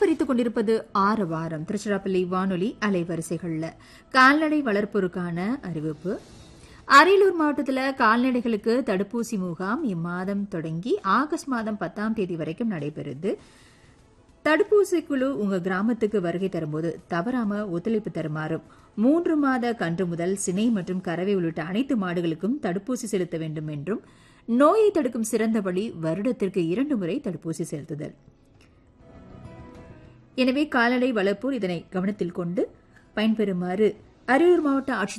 ஆர்ப்பரித்துக் கொண்டிருப்பது ஆறு வாரம் திருச்சிராப்பள்ளி வானொலி அலைவரிசைகள்ல கால்நடை வளர்ப்போருக்கான அறிவிப்பு அரியலூர் மாவட்டத்தில் கால்நடைகளுக்கு தடுப்பூசி முகாம் இம்மாதம் தொடங்கி ஆகஸ்ட் மாதம் பத்தாம் தேதி வரைக்கும் நடைபெறுது தடுப்பூசி குழு உங்க கிராமத்துக்கு வருகை தரும்போது தவறாம ஒத்துழைப்பு தருமாறும் மூன்று மாத கன்று முதல் சினை மற்றும் கறவை உள்ளிட்ட அனைத்து மாடுகளுக்கும் தடுப்பூசி செலுத்த வேண்டும் என்றும் நோயை தடுக்கும் சிறந்த வழி வருடத்திற்கு இரண்டு முறை தடுப்பூசி செலுத்துதல் எனவே கால்நடை வளர்ப்போர் இதனை கவனத்தில் கொண்டு பயன்பெறுமாறு அரியலூர் மாவட்ட ஆட்சித்